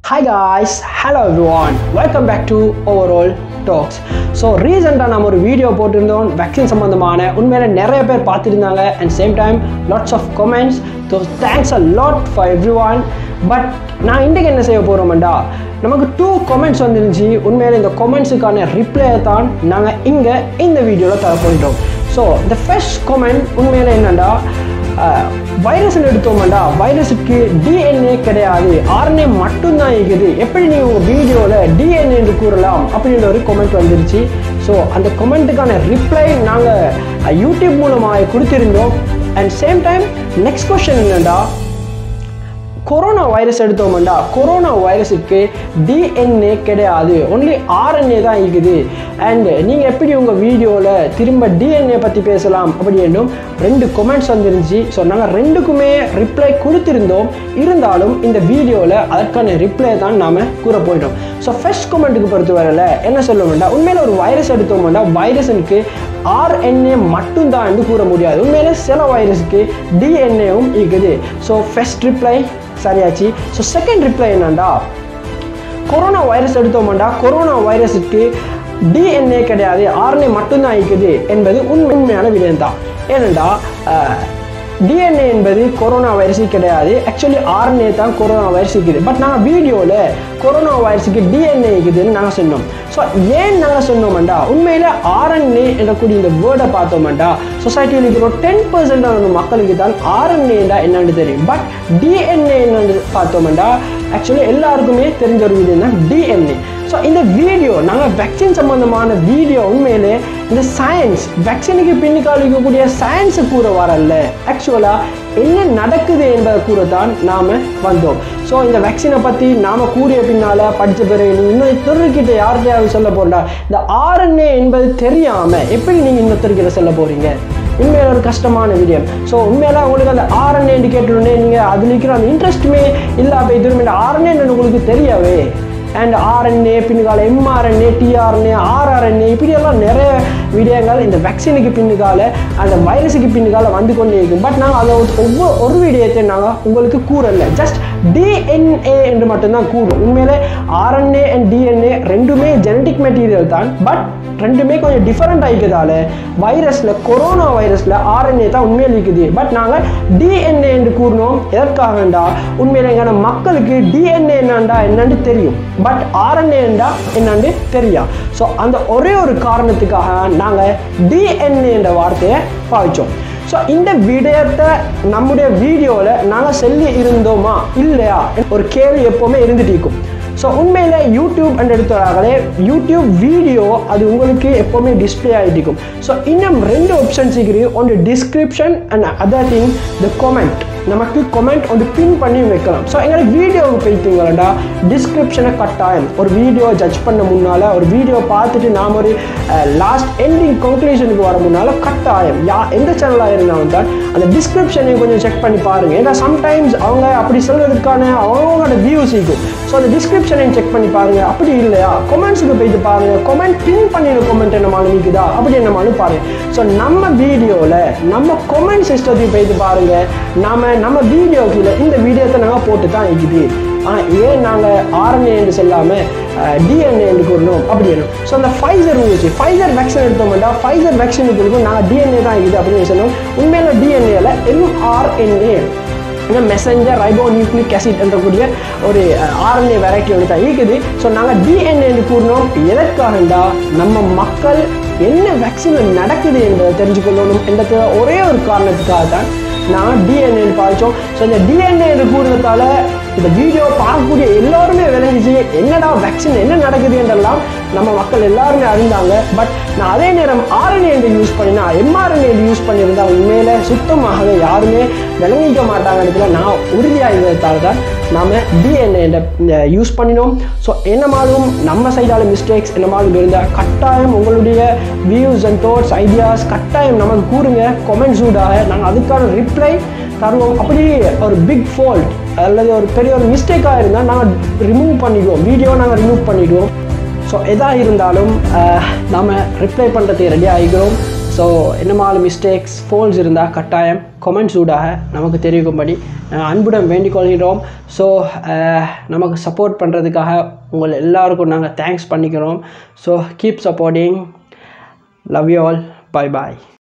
hi guys hello everyone welcome back to overall talks so ரீசெண்டாக நம்ம ஒரு video போட்டிருந்தோம் வேக்சின் சம்மந்தமான உண்மையில நிறைய பேர் பார்த்துருந்தாங்க and same time lots of comments so thanks a lot for everyone but நான் இன்றைக்கு என்ன செய்ய போகிறோம்டா நமக்கு டூ கமெண்ட்ஸ் வந்துருந்துச்சு உண்மையில இந்த கமெண்ட்ஸுக்கான ரிப்ளை தான் நாங்கள் இங்கே இந்த வீடியோவில் தர போயிட்டோம் ஸோ இந்த ஃபர்ஸ்ட் கமெண்ட் உண்மையில என்னென்னா வைரஸ் எடுத்தோம்டா வைரஸுக்கு டிஎன்ஏ கிடையாது ஆர்என்ஏ மட்டும்தான் இருக்குது எப்படி நீங்கள் உங்கள் வீடியோவில் டிஎன்ஏ என்று கூறலாம் அப்படின்ற ஒரு கமெண்ட் வந்துருச்சு ஸோ அந்த கமெண்ட்டுக்கான ரிப்ளை நாங்கள் யூடியூப் மூலமாக கொடுத்திருந்தோம் and same time next question என்னடா கொரோனா வைரஸ் எடுத்தோம்டா கொரோனா வைரஸுக்கு டிஎன்ஏ கிடையாது ஒன்லி ஆர்என்ஏ தான் இருக்குது அண்ட் நீங்கள் எப்படி உங்கள் வீடியோவில் திரும்ப டிஎன்ஏ பற்றி பேசலாம் அப்படி என்றும் ரெண்டு கொமெண்ட்ஸ் வந்துருந்துச்சு ஸோ நாங்கள் ரெண்டுக்குமே ரிப்ளை கொடுத்துருந்தோம் இருந்தாலும் இந்த வீடியோவில் அதற்கான ரிப்ளை தான் நாம் கூற போயிட்டோம் ஸோ ஃபர்ஸ்ட் கொமெண்ட்டுக்கு பொறுத்த வரையில் என்ன சொல்ல வேண்டாம் உண்மையில் ஒரு வைரஸ் எடுத்தோம்னா வைரஸுக்கு ஆர்என்ஏ மட்டும்தான் என்று கூற முடியாது உண்மையிலே சில வைரஸுக்கு டிஎன்ஏவும் இருக்குது ஸோ ஃபர்ஸ்ட் ரிப்ளை சரியாச்சு ஸோ செகண்ட் ரிப்ளை என்னண்டா கொரோனா வைரஸ் எடுத்தோம்டா கொரோனா வைரஸுக்கு டிஎன்ஏ கிடையாது ஆர்என்ஏ மட்டும்தான் இருக்குது என்பது உண்மை உண்மையான விடயம் தான் ஏனெண்டா டிஎன்ஏ என்பது கொரோனா வைரஸுக்கு கிடையாது ஆக்சுவலி ஆர்என்ஏ தான் கொரோனா வைரஸ் இருக்குது பட் நாங்கள் வீடியோவில் கொரோனா வைரஸுக்கு டிஎன்ஏ இருக்குதுன்னு நாங்கள் சொன்னோம் ஸோ ஏன் நாங்கள் சொன்னோம்டா உண்மையில் ஆர்என்ஏ என்றக்கூடிய இந்த வேர்டை பார்த்தோம்டா சொசைட்டியில் இருக்கிற டென் பர்சன்ட் ஆன மக்களுக்கு தான் ஆர்என்ஏண்டா என்னன்னு தெரியும் பட் டிஎன்ஏ என்னன்னு பார்த்தோம்டா ஆக்சுவலி எல்லாருக்குமே தெரிஞ்ச ஒரு வீடியோ தான் டிஎன்ஏ ஸோ இந்த வீடியோ நாங்கள் வேக்சின் சம்மந்தமான வீடியோ உண்மையிலே இந்த சயின்ஸ் வேக்சினுக்கு பின்னுக்கால் இருக்கக்கூடிய சயின்ஸை கூற வரல ஆக்சுவலாக என்ன நடக்குது என்பதை கூற தான் நாம் வந்தோம் ஸோ இந்த வேக்சினை பற்றி நாம் கூறிய பின்னால் படித்த பிறகு நீ இன்னும் இன்னொருக்கிட்ட யார்கிட்டயாவது சொல்ல போகிறா இந்த ஆர்என்ஏ என்பது தெரியாமல் எப்படி நீங்கள் இன்னொருத்தர்கிட்ட சொல்ல போகிறீங்க உண்மையில ஒரு கஷ்டமான வீடியோ ஸோ உண்மையில உங்களுக்கு அந்த ஆர்என்ஏ கேட்டோடனே நீங்கள் அதில் இருக்கிற அந்த இன்ட்ரெஸ்ட்டுமே இல்லை போய் திரும்ப இந்த ஆர்என்ஏ உங்களுக்கு தெரியவே அண்ட் ஆர்என்ஏ பின்னுக்கால எம்ஆர்என்ஏ டிஆர்என்ஏ ஆர்ஆர்என்ஏ இப்படியெல்லாம் நிறைய விடயங்கள் இந்த வேக்சினுக்கு பின்னுக்கால அந்த வைரஸுக்கு பின்னுக்கால வந்து கொண்டே இருக்கும் பட் நாங்கள் அதை ஒவ்வொரு ஒரு விடயத்தை நாங்கள் உங்களுக்கு கூறல ஜஸ்ட் டிஎன்ஏ என்று மட்டும்தான் கூறும் உண்மையிலே ஆர்என்ஏ அண்ட் டிஎன்ஏ ரெண்டுமே ஜெனட்டிக் மெட்டீரியல் தான் பட் ரெண்டுமே கொஞ்சம் டிஃப்ரெண்ட் ஆகிக்கிறதால வைரஸில் கொரோனா வைரஸில் ஆர்என்ஏ தான் உண்மையில் இருக்குது பட் நாங்கள் டிஎன்ஏ என்று கூறினோம் எதற்காகண்டா உண்மையில எங்கன்னா மக்களுக்கு டிஎன்ஏ என்னண்டா என்னன்னு தெரியும் பட் ஆர்என்ஏண்டா என்னன்னு தெரியும் ஸோ அந்த ஒரே ஒரு காரணத்துக்காக நாங்கள் டிஎன்ஏ என்ற வார்த்தையை பாவிச்சோம் ஸோ இந்த விடயத்தை நம்முடைய வீடியோவில் நாங்கள் சொல்லி இருந்தோமா இல்லையா ஒரு கேள்வி எப்போவுமே இருந்துட்டு இருக்கும் ஸோ உண்மையில் யூடியூப் அண்ட் எடுத்தாலே யூடியூப் வீடியோ அது உங்களுக்கு எப்போவுமே டிஸ்பிளே ஆகிட்டு இருக்கும் ஸோ இன்னும் ரெண்டு ஆப்ஷன்ஸ் இருக்குது ஒன்று description and other thing the comment நமக்கு கொமெண்ட் ஒன்று பின் பண்ணி வைக்கலாம் ஸோ எங்களுக்கு வீடியோவுக்கு போயிட்டீங்களா டிஸ்கிரிப்ஷனை கட்டாயம் ஒரு வீடியோ ஜட்ஜ் பண்ண முன்னால் ஒரு வீடியோ பார்த்துட்டு நாம் ஒரு லாஸ்ட் எண்டிங் கன்க்ளூஷனுக்கு வர முன்னால் கட்டாயம் யா எந்த சேனலாக இருந்தாலும் தான் அந்த டிஸ்கிரிப்ஷனையும் கொஞ்சம் செக் பண்ணி பாருங்கள் ஏன்னா சம்டைம்ஸ் அவங்க அப்படி சொல்கிறதுக்கான அவங்களோட வியூஸ் இருக்கும் ஸோ அந்த டிஸ்கிரிப்ஷனையும் செக் பண்ணி பாருங்கள் அப்படி இல்லையா கொமெண்ட்ஸுக்கு போயிட்டு பாருங்கள் கொமெண்ட் பின் பண்ணின கொமெண்ட் என்ன மாலும் இருக்குதா அப்படி என்ன மாலும் பாருங்கள் ஸோ நம்ம வீடியோவில் நம்ம கொமெண்ட் சிஸ்டத்தையும் போயிட்டு பாருங்கள் நம்ம நம்ம வீடியோ கீழே இந்த வீடியோத்தை நாங்கள் போட்டு தான் இருக்குது ஆனால் ஏன் நாங்கள் ஆர்என்ஏ என்று சொல்லாமல் டிஎன்ஏ என்று கூறணும் அப்படி ஸோ அந்த ஃபைசர் இருந்துச்சு ஃபைசர் வேக்சின் எடுத்தோம்னா ஃபைசர் வேக்சினுக்கு நாங்கள் டிஎன்ஏ தான் இருக்குது அப்படின்னு சொன்னோம் உண்மையில டிஎன்ஏல எம்ஆர்என்ஏ ஏன்னா மெசஞ்சர் ரைபோ நியூக்ளிக் ஆசிட் என்றக்கூடிய ஒரு ஆர்என்ஏ வெரைட்டி ஒன்று தான் இருக்குது ஸோ நாங்கள் டிஎன்ஏன்னு கூறினோம் எதற்காகண்டா நம்ம மக்கள் என்ன வேக்சின் நடக்குது என்பதை தெரிஞ்சுக்கொள்ளணும் என்ற ஒரே ஒரு காரணத்துக்காக தான் நான் டிஎன்ஏ பாதித்தோம் ஸோ இந்த டிஎன்ஏ கூறுறதால இந்த வீடியோ பார்க்கக்கூடிய எல்லாருமே விளங்கிச்சு என்னடா வேக்சின் என்ன நடக்குது என்றெல்லாம் நம்ம மக்கள் எல்லாருமே அறிந்தாங்க பட் நான் அதே நேரம் ஆர்என்ஏ யூஸ் பண்ணினா எம்ஆர்என்ஏ யூஸ் பண்ணியிருந்தா உண்மையில சுத்தமாகவே யாருமே விளங்கிக்க மாட்டாங்க இடத்துல நான் உறுதியாக இருந்ததால தான் நாம் டிஎன்ஏ யூஸ் பண்ணினோம் ஸோ என்ன மாதிரியும் நம்ம சைடால மிஸ்டேக்ஸ் என்ன மாதிரி இருந்தால் கட்டாயம் உங்களுடைய வியூஸ் அண்ட் தாட்ஸ் ஐடியாஸ் கட்டாயம் நமக்கு கூறுங்க கொமெண்ட்ஸ் ஊடாக நாங்கள் அதுக்கான ரிப்ளை தருவோம் அப்படி ஒரு பிக் ஃபால்ட் அல்லது ஒரு பெரிய ஒரு மிஸ்டேக்காக இருந்தால் நாங்கள் ரிமூவ் பண்ணிடுவோம் வீடியோ நாங்கள் ரிமூவ் பண்ணிடுவோம் ஸோ எதாக இருந்தாலும் நம்ம ரிப்ளை பண்ணுறதுக்கு ரெடி ஆகிக்கிறோம் ஸோ ஸோ என்ன மாதிரி மிஸ்டேக்ஸ் ஃபோல்ஸ் இருந்தால் கட்டாயம் கமெண்ட்ஸ் ஊடாக நமக்கு தெரிவிக்கும்படி நாங்கள் அன்புடன் வேண்டிக் கொள்கிறோம் ஸோ நமக்கு சப்போர்ட் பண்ணுறதுக்காக உங்கள் எல்லாருக்கும் நாங்கள் தேங்க்ஸ் பண்ணிக்கிறோம் so keep supporting love you all bye bye